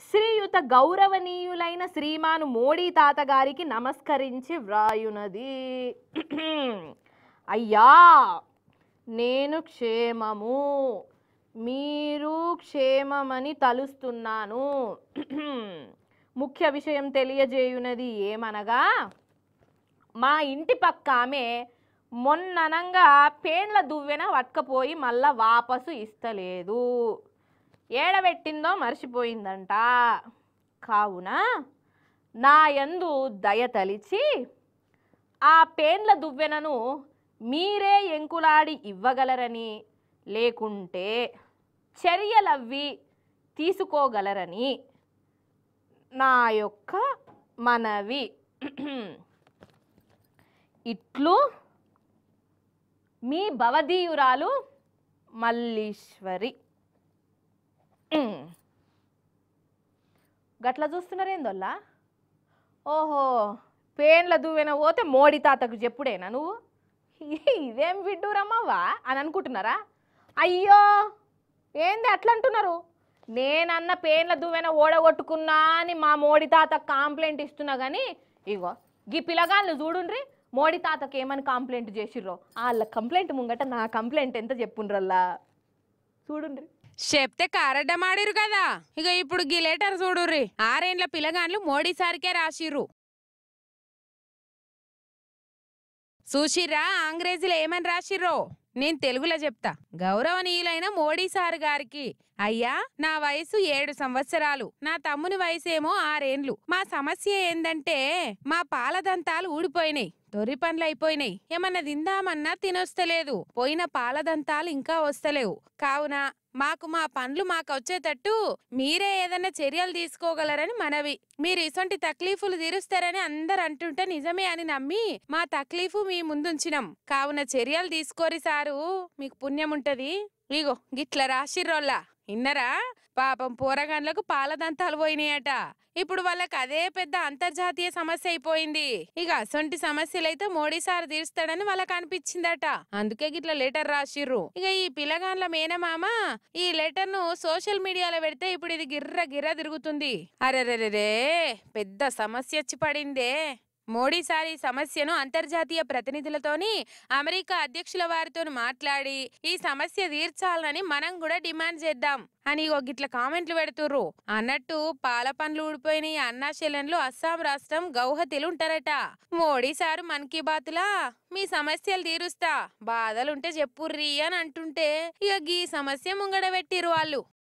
శ్రీయుత గౌరవనీయులైన శ్రీమాను మోడీ తాత గారికి నమస్కరించి వ్రాయునది అయ్యా నేను క్షేమము మీరు క్షేమమని తలుస్తున్నాను ముఖ్య విషయం తెలియజేయునది ఏమనగా మా ఇంటి పక్క ఆమె మొన్ననంగా పేండ్ల దువ్వెన పట్టుకపోయి మళ్ళా వాపసు ఇస్తలేదు ఏడబెట్టిందో మర్చిపోయిందంట కావున నా యందు దయ తలిచి ఆ పేండ్ల దువ్వెనను మీరే ఎంకులాడి ఇవ్వగలరని లేకుంటే చర్యలవ్వి తీసుకోగలరని నా యొక్క మనవి ఇట్లు మీ భవదీయురాలు మల్లీశ్వరి గట్ల చూస్తున్నారేందోల్లా ఓహో పేన్ల దువ్వెన పోతే మోడీ తాతకు చెప్పుడేనా నువ్వు ఇదేం విడ్డూరమ్మవ్వా అని అనుకుంటున్నారా అయ్యో ఏంది అట్లా అంటున్నారు నేనన్న పేన్ల దువ్వెన ఓడగొట్టుకున్నా అని మా మోడీ తాత కంప్లైంట్ ఇస్తున్నా కానీ ఇగో గీ పిల్లగాళ్ళు చూడుండ్రి మోడీ తాతకి ఏమని కంప్లైంట్ చేసిర్రో వాళ్ళ కంప్లైంట్ ముంగట నా కంప్లైంట్ ఎంత చెప్పుండ్రల్లా చూడుండ్రి చెప్తే కారడ్డమాడిరు కదా ఇక ఇప్పుడు గీ లెటర్ చూడుర్రి ఆరేండ్ల పిల్లగాన్లు మోడీ సారికే రాసిర్రు చూసిర్రా ఆంగ్రేజీలో ఏమని రాసిర్రో నేను తెలుగులో చెప్తా గౌరవనీయులైన మోడీ సార్ గారికి అయ్యా నా వయసు ఏడు సంవత్సరాలు నా తమ్ముని వయసేమో ఆరేండ్లు మా సమస్య ఏందంటే మా పాలదంతాలు ఊడిపోయినాయి తొరి పనులు అయిపోయినాయి ఏమన్నా తిందామన్నా తినొస్తలేదు పోయిన పాలదంతాలు ఇంకా వస్తలేవు కావున మాకు మా పనులు మాకు వచ్చేటట్టు మీరే ఏదైనా చర్యలు తీసుకోగలరని మనవి మీరు ఇసొంటి తక్లీఫులు తీరుస్తారని అందరు అంటుంటే నిజమే అని నమ్మి మా తక్లీఫు మీ ముందుంచినాం కావున చర్యలు తీసుకోరి సారు మీకు పుణ్యం ఉంటది ఇగో గిట్ల రాసిర్రోల్లా ఇన్నరా పాపం పోరగాన్లకు పాలదంతాలు పోయినాయట ఇప్పుడు వాళ్ళకి అదే పెద్ద అంతర్జాతీయ సమస్య అయిపోయింది ఇక అసొంటి సమస్యలైతే మోడీ సార్ తీరుస్తాడని వాళ్ళకి అనిపించిందట అందుకే గిట్ల లెటర్ రాసిర్రు ఇక ఈ పిల్లగాన్ల మేనమామ ఈ లెటర్ ను సోషల్ మీడియాలో పెడితే ఇప్పుడు ఇది గిర్ర గిర్ర తిరుగుతుంది అరెరెరెరే పెద్ద సమస్య వచ్చి పడిందే మోడీ సార్ ఈ సమస్యను అంతర్జాతీయ ప్రతినిధులతోని అమెరికా అధ్యక్షుల వారితో మాట్లాడి ఈ సమస్య తీర్చాలని మనం కూడా డిమాండ్ చేద్దాం అని ఓ గిట్ల కామెంట్లు పెడుతుర్రు అన్నట్టు పాల పండ్లు ఊడిపోయిన అన్నా చెల్లెన్లు అస్సాం రాష్ట్రం గౌహతిలు ఉంటారట మోడీ సారు మన్ కీ బాతులా మీ సమస్యలు తీరుస్తా బాధలుంటే చెప్పుర్రి అని అంటుంటే ఇక గీ సమస్య ముంగడ పెట్టిరు వాళ్ళు